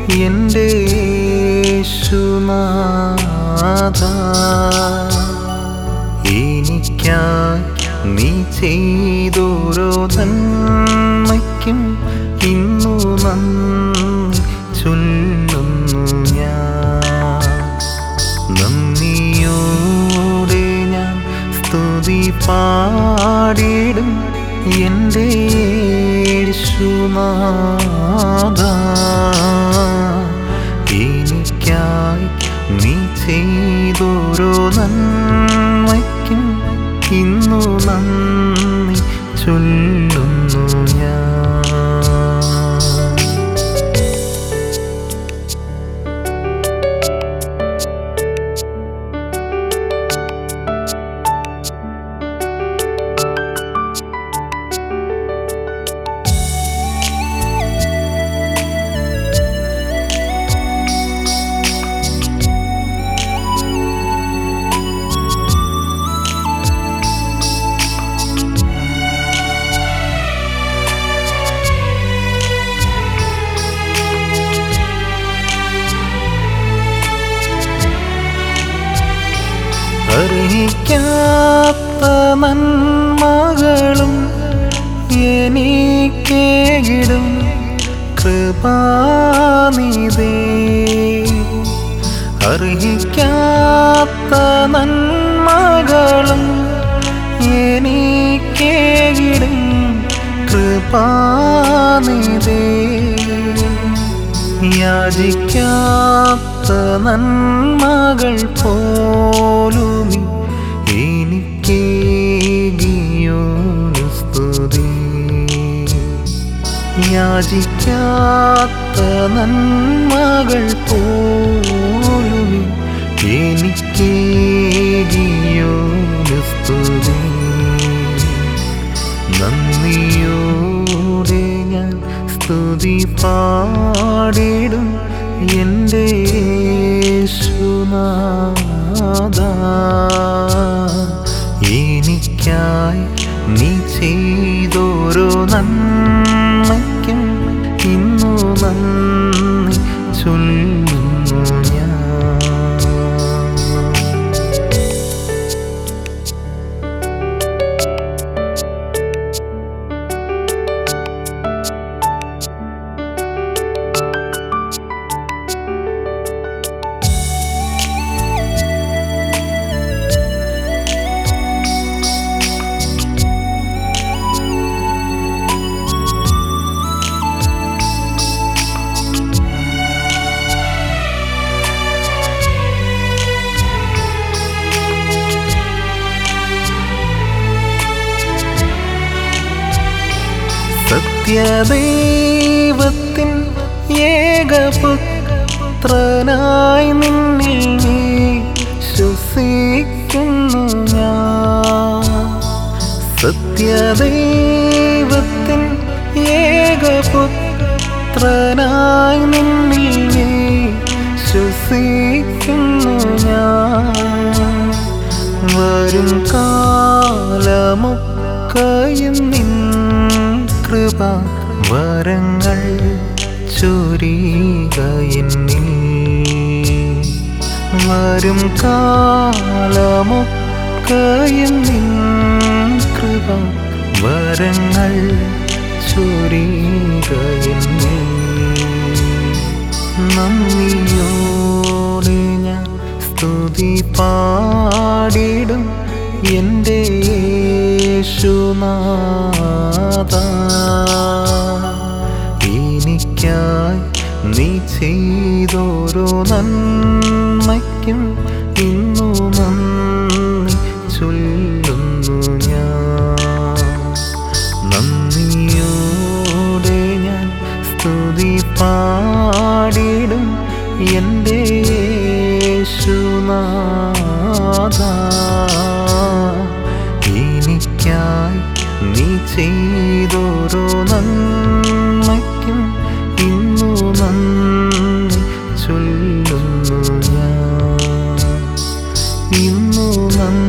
എൻ്റെ യേശുനാഥ എനിക്കായി നീ ചെയ്തോരോ നന്മയ്ക്കും ഇന്നു നന്ദി ചൊല്ലുന്നു ഞാൻ നന്ദിയോടെ ഞാൻ സ്തുതി പാടിടും എൻ്റെ യേശുനാഥ എനിക്കായി നീ ചെയ്തോരോ നന്മയ്ക്കും ഇന്നു നന്ദി ചൊല്ലുന്നു ഞാൻ അറിയിക്കാത്ത നന്മകളും എനിക്കേകിടും കൃപാനിതേ അറിയിക്കാത്ത നന്മകളും എനിക്കേകിടും കൃപാനിതേ യാചിക്കാത്ത നന്മകൾ പോലും എനിക്കേകിയോനു സ്തുതി യാചിക്കാത്ത നന്മകൾ പോലും എനിക്കേകിയോനു സ്തുതി നന്ദിയോടെ ഞാൻ സ്തുതി പാടിടും എൻ്റെ യേശുനാഥ എനിക്കായി നീ ചെയ്തോരോ നന്മയ്ക്കും ഇന്നു നന്ദി ചൊല്ലുന്നു ഞാൻ സത്യദൈവത്തിൻ ഏകപുത്രനായി നിന്നിൽ നീ ശ്വസിക്കുന്നു ഞാൻ സത്യദൈവത്തിൻ ഏകപുത്രനായി നിന്നിൽ നീ ശ്വസിക്കുന്നു ഞാൻ വരും കാലമൊക്കെയും നിൻ കൃപ വരങ്ങൾ ചൊരിയുക എന്നിൽ വരും കാലമൊക്കെയും നിൻ കൃപ വരങ്ങൾ ചൊരിയുക എന്നിൽ നന്ദിയോടെ ഞാൻ സ്തുതി പാടിടും എൻ്റെ യേശുനാഥ എനിക്കായി നീ ചെയ്തോരോ നന്മയ്ക്കും ഇന്നു നന്ദി ചൊല്ലുന്നു ഞാൻ നന്ദിയോടെ ഞാൻ സ്തുതി പാടിടും എൻ്റെ യേശുനാഥ എനിക്കായി നീ ചെയ്തോരോ നന്മയ്ക്കും ഇന്നു നന്ദി ചൊല്ലുന്നു ഞാൻ ഇന്നു നന്ദി